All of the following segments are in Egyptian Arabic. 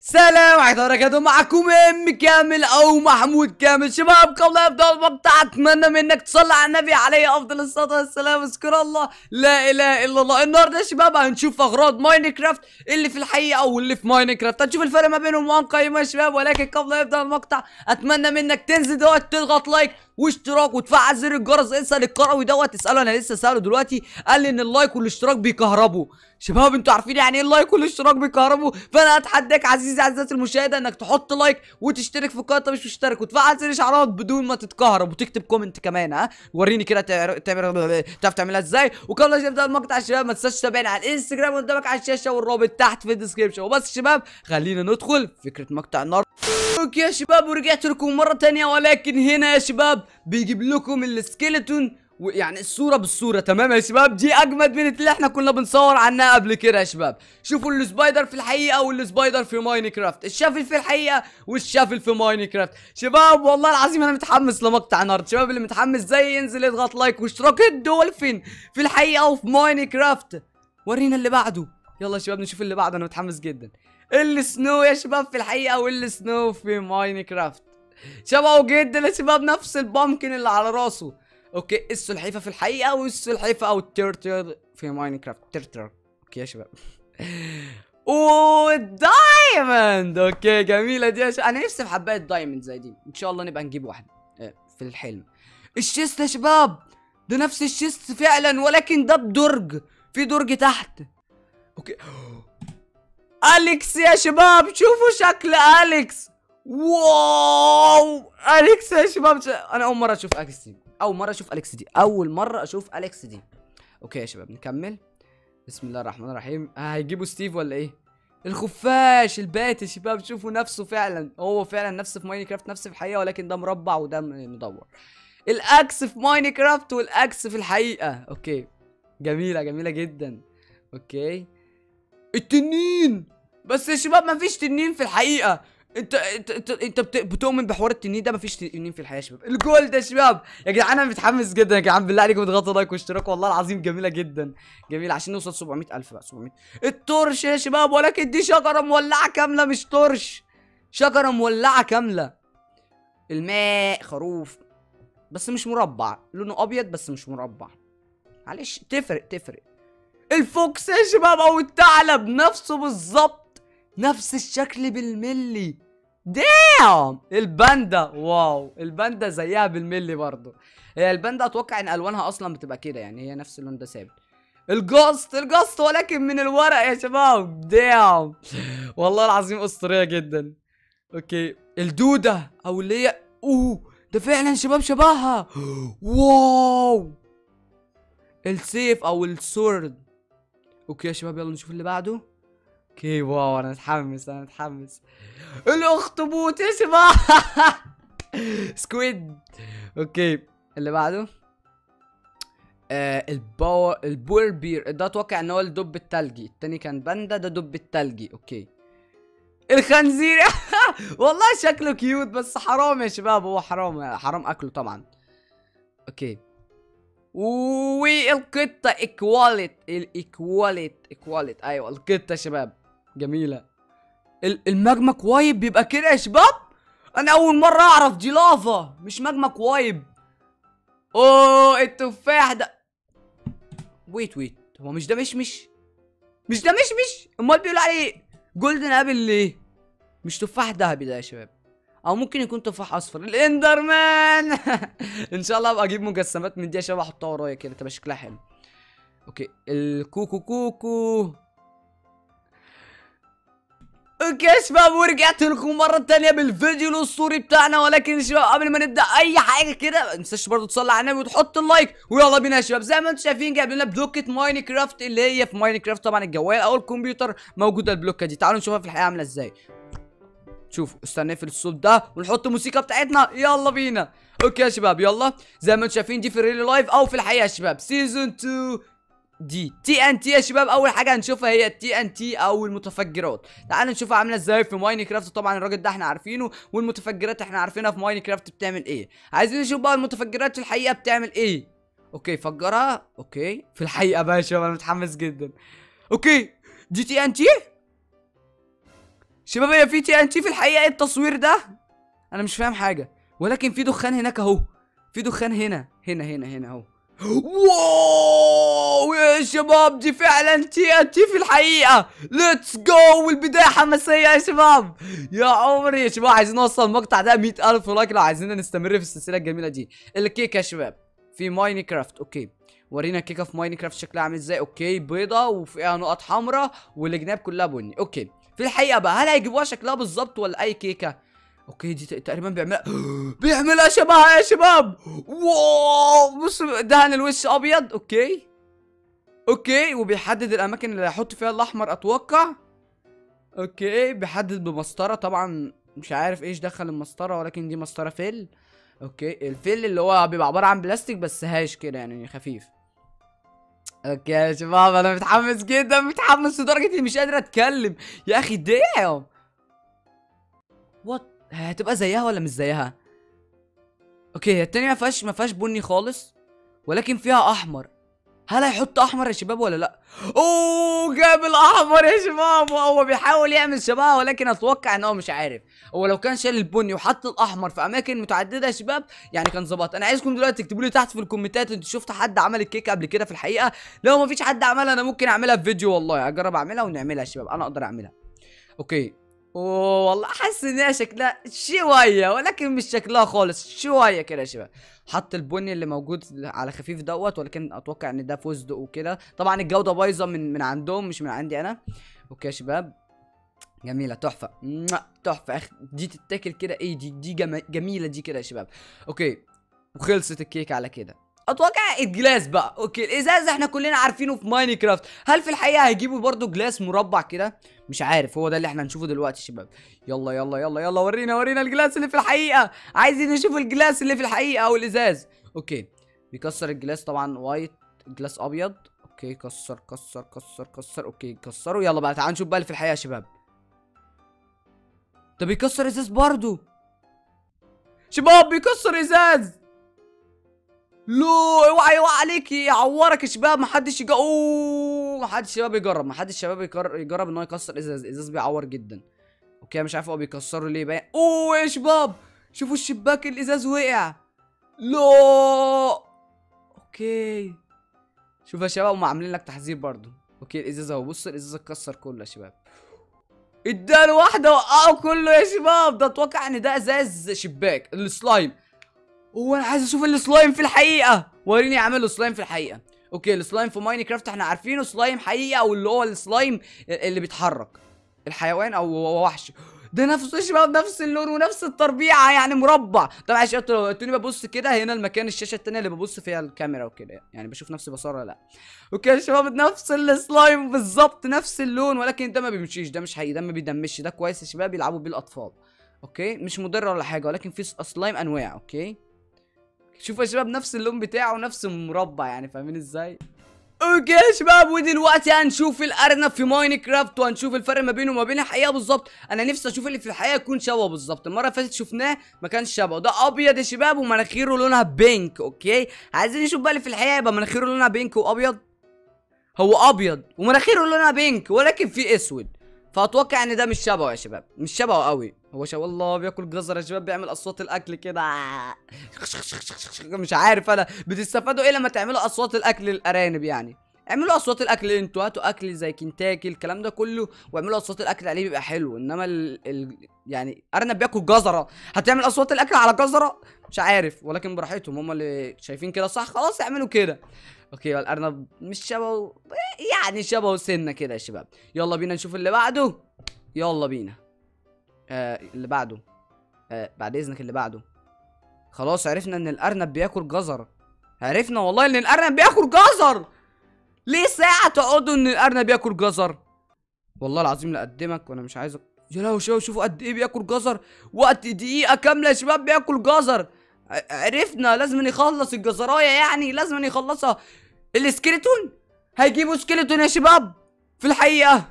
سلام عليكم وبركاته معكم ام كامل او محمود كامل شباب قبل ابدا المقطع اتمنى منك تصلي على النبي عليه افضل الصلاه والسلام اذكر الله لا اله الا الله النهارده يا شباب هنشوف اغراض ماينكرافت اللي في الحقيقه واللي في ماينكرافت هنشوف الفرق ما بينهم وهنقيمها يا شباب ولكن قبل ما يبدا المقطع اتمنى منك تنزل دلوقتي تضغط لايك واشتراك وتفعل زر الجرس اسال القروي دوت تساله انا لسه ساله دلوقتي قال لي ان اللايك والاشتراك بيكهربوا شباب انتوا عارفين يعني ايه اللايك والاشتراك بيكهربوا فانا اتحداك عزيزي عزيزاتي المشاهده انك تحط لايك وتشترك في القناه مش مشترك وتفعل زر الاشعارات بدون ما تتكهرب وتكتب كومنت كمان ها وريني كده تعر- تعمل تعرف تعملها ازاي وقبل ما نبدا المقطع يا شباب ما تنساش تتابعني على الانستجرام قدامك على الشاشه والرابط تحت في الديسكربشن وبس يا شباب خلينا ندخل في فكره مقطع النهارده اوكي يا شباب ورجعت لكم مرة تانية ولكن هنا يا شباب بيجيب لكم السكيلتون ويعني الصورة بالصورة تمام يا شباب دي اجمد من اللي احنا كنا بنصور عنها قبل كده يا شباب شوفوا السبايدر في الحقيقة والسبايدر في ماينكرافت الشافل في الحقيقة والشافل في ماينكرافت شباب والله العظيم انا متحمس لمقطع النهارده شباب اللي متحمس زي ينزل يضغط لايك واشتراك الدولفين في الحقيقة وفي ماينكرافت ورينا اللي بعده يلا يا شباب نشوف اللي بعده انا متحمس جدا السنو يا شباب في الحقيقة والسنو في ماينكرافت شبهه جدا يا شباب نفس البامكن اللي على راسه اوكي السلحفة في الحقيقة والسلحفة او التيرتل في ماينكرافت تيرتل اوكي يا شباب والدايموند اوكي جميلة دي يا شباب انا نفسي في حباية دايموند زي دي ان شاء الله نبقى نجيب واحدة آه، في الحلم الشيست يا شباب ده نفس الشيست فعلا ولكن ده بدرج في درج تحت اوكي اليكس يا شباب شوفوا شكل اليكس واو اليكس يا شباب ش... انا اول مره اشوف اليكس دي اول مره اشوف اليكس دي اول مره اشوف اليكس دي اوكي يا شباب نكمل بسم الله الرحمن الرحيم آه هيجيبوا ستيف ولا ايه الخفاش البات يا شباب شوفوا نفسه فعلا هو فعلا نفس في ماينكرافت نفس في الحقيقه ولكن ده مربع وده م- مدور الاكس في ماينكرافت والاكس في الحقيقه اوكي جميله جميله جدا اوكي التنين بس يا شباب مفيش تنين في الحقيقه انت انت انت, انت بت- بتؤمن بحوار التنين ده مفيش تنين في الحقيقه يا شباب الجولد يا شباب يا جدعان انا متحمس جدا يا جدعان بالله عليكم اضغطوا لايك واشتراك والله العظيم جميله جدا جميله عشان نوصل 700000 بقى 700 التورش يا شباب ولكن دي شجره مولعه كامله مش تورش شجره مولعه كامله الماء خروف بس مش مربع لونه ابيض بس مش مربع معلش تفرق تفرق الفوكس يا شباب او الثعلب نفسه بالظبط نفس الشكل بالملي دام الباندا واو الباندا زيها بالملي برضه هي الباندا اتوقع ان الوانها اصلا بتبقى كده يعني هي نفس اللون ده ثابت الجاست الجاست ولكن من الورق يا شباب دام والله العظيم اسطوريه جدا اوكي الدوده او اللي هي اوه ده فعلا شباب شبهها واو السيف او السورد اوكي يا شباب يلا نشوف اللي بعده اوكي واو انا متحمس انا متحمس الاخطبوط يا شباب سكويد اوكي اللي بعده آه البو البور بير ده اتوقع ان هو الدب التلجي التاني كان باندا ده دب التلجي اوكي الخنزير والله شكله كيوت بس حرام يا شباب هو حرام حرام اكله طبعا اوكي والقطة اكواليت الاكواليت اكواليت ايوه القطة يا شباب جميلة ال- الماجما كوايب بيبقى كده يا شباب انا اول مرة اعرف دي لافا مش ماجما كوايب اوه التفاح ده ويت ويت هو مش ده مشمش مش ده مشمش امال بيقولوا عليه جولدن ابل ليه مش تفاح ذهبي ده يا شباب او ممكن يكون تفاح اصفر الاندرمان ان شاء الله ابقى اجيب مجسمات من دي يا شباب احطها ورايا كده تبقى شكلها حلو اوكي الكوكو كوكو اوكي يا شباب ورجعت لكم مره تانية بالفيديو الاسطوري بتاعنا ولكن يا شباب قبل ما نبدا اي حاجه كده ما تنساش برضه تصلي على النبي وتحط اللايك ويلا بينا يا شباب زي ما انتم شايفين جايب لنا بلوكه ماينكرافت اللي هي في ماينكرافت طبعا الجوال او الكمبيوتر موجوده البلوكه دي تعالوا نشوفها في الحقيقه عامله ازاي شوفوا استنى نقفل الصوت ده ونحط الموسيقى بتاعتنا يلا بينا اوكي يا شباب يلا زي ما انتم شايفين دي في الريل لايف او في الحقيقه يا شباب سيزون 2 دي تي ان تي يا شباب اول حاجه هنشوفها هي التي ان تي او المتفجرات تعالوا نشوفها عامله ازاي في ماينكرافت طبعا الراجل ده احنا عارفينه والمتفجرات احنا عارفينها في ماينكرافت بتعمل ايه عايزين نشوف بقى المتفجرات في الحقيقه بتعمل ايه اوكي فجرها اوكي في الحقيقه بقى يا شباب انا متحمس جدا اوكي دي تي ان تي شباب هي في تي ان تي في الحقيقه ايه التصوير ده انا مش فاهم حاجه ولكن في دخان هناك اهو في دخان هنا هنا هنا هنا اهو واو يا شباب دي فعلا تي ان تي في الحقيقه ليتس جو والبدايه حماسيه يا شباب يا عمري يا شباب عايزين نوصل المقطع ده 100000 لايك لو عايزين نستمر في السلسله الجميله دي الكيكه يا شباب في ماينكرافت اوكي ورينا الكيكه في ماينكرافت شكلها عامل ازاي اوكي بيضه وفيها نقط حمراء والجناب كلها بني اوكي في الحقيقه بقى هل هيجيبوها شكلها بالظبط ولا اي كيكه اوكي دي تقريبا بيعملها بيعملها شبهها يا شباب واو بص دهن الوش ابيض اوكي اوكي وبيحدد الاماكن اللي هيحط فيها الاحمر اتوقع اوكي بيحدد بمسطره طبعا مش عارف ايش دخل المسطره ولكن دي مسطره فيل اوكي الفيل اللي هو بيبقى عباره عن بلاستيك بس هاش كده يعني خفيف اوكي يا شباب انا متحمس جدا متحمس لدرجه اني مش قادر اتكلم يا اخي داعم وات هتبقى زيها ولا مش زيها اوكي هي التانية ما فيهاش ما فيهاش بني خالص ولكن فيها احمر هل هيحط احمر يا شباب ولا لا اوه جاب الاحمر يا شباب هو بيحاول يعمل شبهها ولكن اتوقع ان هو مش عارف هو لو كان شال البني وحط الاحمر في اماكن متعدده يا شباب يعني كان ظبط انا عايزكم دلوقتي تكتبوا لي تحت في الكومنتات انتوا شفتوا حد عمل الكيكه قبل كده في الحقيقه لو ما فيش حد عملها انا ممكن اعملها في فيديو والله اجرب اعملها ونعملها يا شباب انا اقدر اعملها اوكي اوه والله حاسس ان هي شكلها شويه ولكن مش شكلها خالص شويه كده يا شباب حط البني اللي موجود على خفيف دوت ولكن اتوقع ان ده فستق وكده طبعا الجوده بايظه من من عندهم مش من عندي انا اوكي يا شباب جميله تحفه تحفه اخ دي تتاكل كده ايه دي دي جميله دي كده يا شباب اوكي وخلصت الكيكه على كده اتوقع الجلاس بقى اوكي الازاز احنا كلنا عارفينه في ماينكرافت هل في الحقيقه هيجيبوا برضو جلاس مربع كده مش عارف هو ده اللي احنا هنشوفه دلوقتي شباب يلا يلا يلا يلا ورينا ورينا الجلاس اللي في الحقيقه عايزين نشوف الجلاس اللي في الحقيقه او الازاز اوكي بيكسر الجلاس طبعا وايت جلاس ابيض اوكي كسر كسر كسر كسر اوكي كسره يلا بقى تعالوا نشوف بقى اللي في الحقيقه يا شباب ده بيكسر ازاز برضو شباب بيكسر ازاز لو اوعى اوعى عليك يعورك يا شباب محدش يجا اوه محدش شباب يجرب محدش شباب يجرب ان هو يكسر ازاز الازاز بيعور جدا اوكي مش عارف هو بيكسره ليه باين اوه يا شباب شوفوا الشباك الازاز وقع لو اوكي شوف يا شباب هم عاملين لك تحذير برضو اوكي الازاز اهو بص الازاز اتكسر كله يا شباب اداله واحده وقعه كله يا شباب ده اتوقع ان ده ازاز شباك السلايم هو انا عايز اشوف السلايم في الحقيقه وريني اعمل سلايم في الحقيقه اوكي السلايم في ماينكرافت احنا عارفينه سلايم حقيقه او اللي هو السلايم اللي بيتحرك الحيوان او وحش ده نفسه يا شباب نفس اللون ونفس التربيعه يعني مربع طبعا يا شباب لو قلتوني ببص كده هنا المكان الشاشه التانية اللي ببص فيها الكاميرا وكده يعني بشوف نفسي بصور ولا لا اوكي يا شباب نفس السلايم بالظبط نفس اللون ولكن ده ما بيمشيش ده مش حقيقي ده ما بيدمش ده كويس يا شباب يلعبوا بيه الاطفال اوكي مش مضر ولا حاجه ولكن في سلايم انواع اوكي شوفوا يا شباب نفس اللون بتاعه نفس المربع يعني فاهمين ازاي اوكي يا شباب ودلوقتي هنشوف الارنب في ماينكرافت وهنشوف الفرق ما بينه وما بين الحقيقه بالظبط انا نفسي اشوف اللي في الحقيقه يكون شبهه بالظبط المره اللي فاتت شفناه ما كانش شبهه ده ابيض يا شباب ومناخيره لونها بينك اوكي عايزين نشوف بقى اللي في الحقيقه يبقى مناخيره لونها بينك وابيض هو ابيض ومناخيره لونها بينك ولكن في اسود فاتوقع ان ده مش شبهه يا شباب مش شبهه قوي هو شا والله بياكل جزر يا شباب بيعمل اصوات الاكل كده مش عارف انا بتستفادوا ايه لما تعملوا اصوات الاكل للارانب يعني اعملوا اصوات الاكل انتوا هاتوا اكل زي كنتاكي الكلام ده كله واعملوا اصوات الاكل عليه بيبقى حلو انما ال... ال... يعني ارنب بياكل جزره هتعمل اصوات الاكل على جزره مش عارف ولكن براحتهم هم اللي شايفين كده صح خلاص اعملوا كده اوكي الارنب مش شبهه يعني شبهه سنه كده يا شباب يلا بينا نشوف اللي بعده يلا بينا آه اللي بعده آه بعد اذنك اللي بعده خلاص عرفنا ان الارنب بياكل جزر عرفنا والله ان الارنب بياكل جزر ليه ساعة تقعدوا ان الارنب بياكل جزر والله العظيم لاقدمك وانا مش عايز يا لهوي شباب شوفوا قد ايه بياكل جزر وقت دقيقة كاملة يا شباب بياكل جزر عرفنا لازم يخلص الجزرايه يعني لازم يخلصها السكيلتون هيجيبوا سكيلتون يا شباب في الحقيقه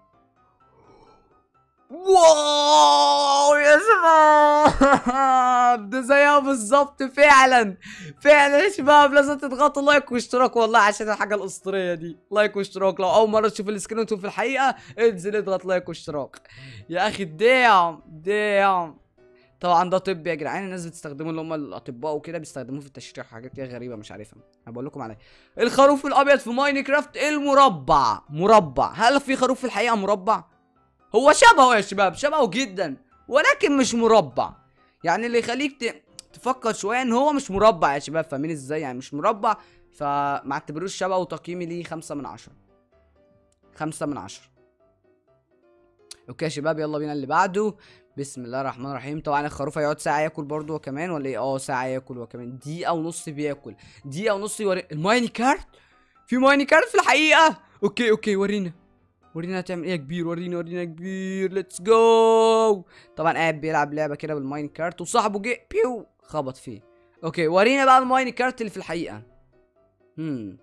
واو يا شباب شباب ده زيها بالظبط فعلا فعلا يا شباب لازم تضغطوا لايك واشتراك والله عشان الحاجه الاسطوريه دي لايك واشتراك لو اول مره تشوف السكرين وانتم في الحقيقه انزل اضغط لايك واشتراك يا اخي دام دام طبعا ده طب يا جدعان الناس بتستخدمه اللي هم الاطباء وكده بيستخدموه في التشريح حاجات كده غريبه مش عارفها انا بقول لكم عليها الخروف الابيض في ماينكرافت المربع مربع هل في خروف في الحقيقه مربع هو شبهه يا شباب شبهه جدا ولكن مش مربع يعني اللي يخليك ت... تفكر شويه ان هو مش مربع يا شباب فاهمين ازاي يعني مش مربع فما اعتبروش شبهه وتقييمي ليه خمسة من عشرة خمسة من عشرة اوكي يا شباب يلا بينا اللي بعده بسم الله الرحمن الرحيم طبعا الخروف هيقعد ساعة ياكل برضه وكمان ولا ايه اه ساعة ياكل وكمان دقيقة ونص بياكل دقيقة ونص يوري المايني كارت في مايني كارت في الحقيقة اوكي اوكي ورينا ورينا هتعمل ايه يا كبير ورينا ورينا يا كبير ليتس جو طبعا قاعد بيلعب لعبة كده بالماين كارت وصاحبه جه بيو خبط فيه اوكي ورينا بقى الماين كارت اللي في الحقيقة هم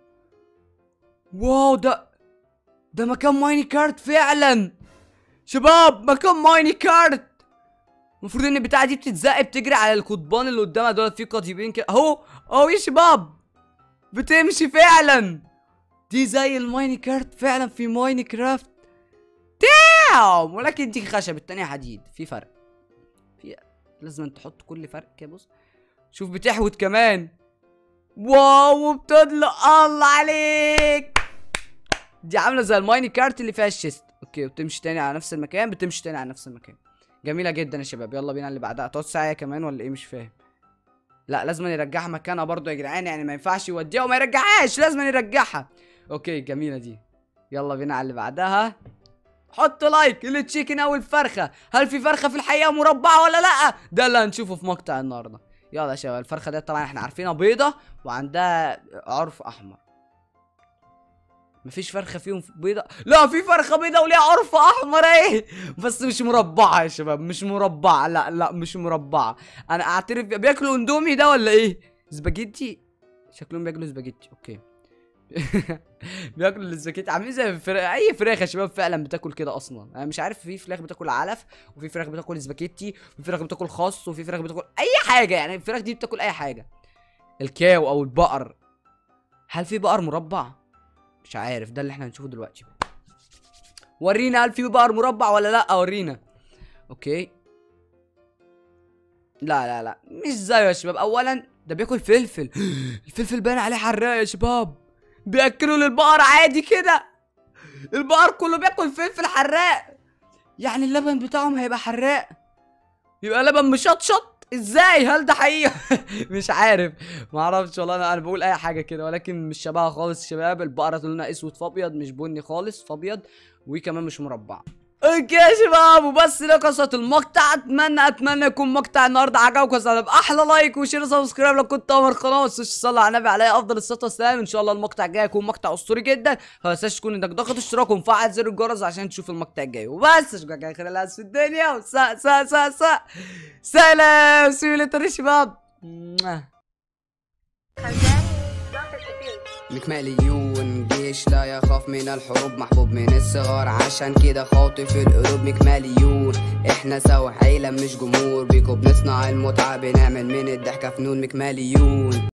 واو ده ده مكان مايني كارت فعلا شباب مكان مايني كارت المفروض ان البتاعه دي بتتزق بتجري على القضبان اللي قدامها دول في قضيبين كده اهو اهو يا شباب بتمشي فعلا دي زي المايني كارت فعلا في مايني كرافت دام ولكن دي خشب التانية حديد في فرق في لازم تحط كل فرق كده بص شوف بتحوت كمان واو بتطلق الله عليك دي عامله زي المايني كارت اللي فيها الشيست اوكي وبتمشي تاني على نفس المكان بتمشي تاني على نفس المكان جميله جدا يا شباب يلا بينا اللي بعدها تقعد ساعه كمان ولا ايه مش فاهم لا لازم يرجعها مكانها برضو يا جدعان يعني ما ينفعش يوديها وما يرجعهاش لازم يرجعها اوكي جميله دي يلا بينا على اللي بعدها حط لايك للتشيكن او الفرخه هل في فرخه في الحقيقه مربعه ولا لا ده اللي هنشوفه في مقطع النهارده يلا يا شباب الفرخه دي طبعا احنا عارفينها بيضه وعندها عرف احمر مفيش فرخه فيهم بيضه لا في فرخه بيضه وليها عرف احمر ايه بس مش مربعه يا شباب مش مربعه لا لا مش مربعه انا اعترف بياكلوا اندومي ده ولا ايه سباجيتي شكلهم بياكلوا سباجيتي اوكي بياكلوا السباجيتي عاملين زي الفراخ اي فراخ يا شباب فعلا بتاكل كده اصلا انا مش عارف في فراخ بتاكل علف وفي فراخ بتاكل سباجيتي وفي فراخ بتاكل خس وفي فراخ بتاكل اي حاجه يعني الفراخ دي بتاكل اي حاجه الكاو او البقر هل في بقر مربع مش عارف ده اللي احنا هنشوفه دلوقتي ورينا هل في بقر مربع ولا لا ورينا اوكي لا لا لا مش زيه يا شباب اولا ده بياكل فلفل الفلفل باين عليه حراق يا شباب بياكلوا للبقر عادي كده البقر كله بياكل فلفل حراق يعني اللبن بتاعهم هيبقى حراق يبقى لبن مشطشط ازاي هل ده حقيقة مش عارف ما اعرفش والله انا انا بقول اي حاجه كده ولكن مش شبهها خالص يا شباب البقره لونها اسود فابيض مش بني خالص فابيض وكمان مش مربع اوكي يا شباب وبس ده قصة المقطع اتمنى اتمنى يكون مقطع النهارده عجبكم صار باحلى لايك وشير وسبسكرايب لو كنت اول قناه ما تنساش تصلي على النبي عليه افضل الصلاه والسلام ان شاء الله المقطع الجاي يكون مقطع اسطوري جدا ما تنساش تكون انك ضغط اشتراك ومفعل زر الجرس عشان تشوف المقطع الجاي وبس اشوفك على خير الناس في الدنيا وسا سا سا سا سلام سي يو يا شباب مكماليون جيش لا يخاف من الحروب محبوب من الصغار عشان كده خاطف القلوب مكماليون احنا سوا عيلة مش جمهور بيكو بنصنع المتعة بنعمل من الضحكة فنون مكماليون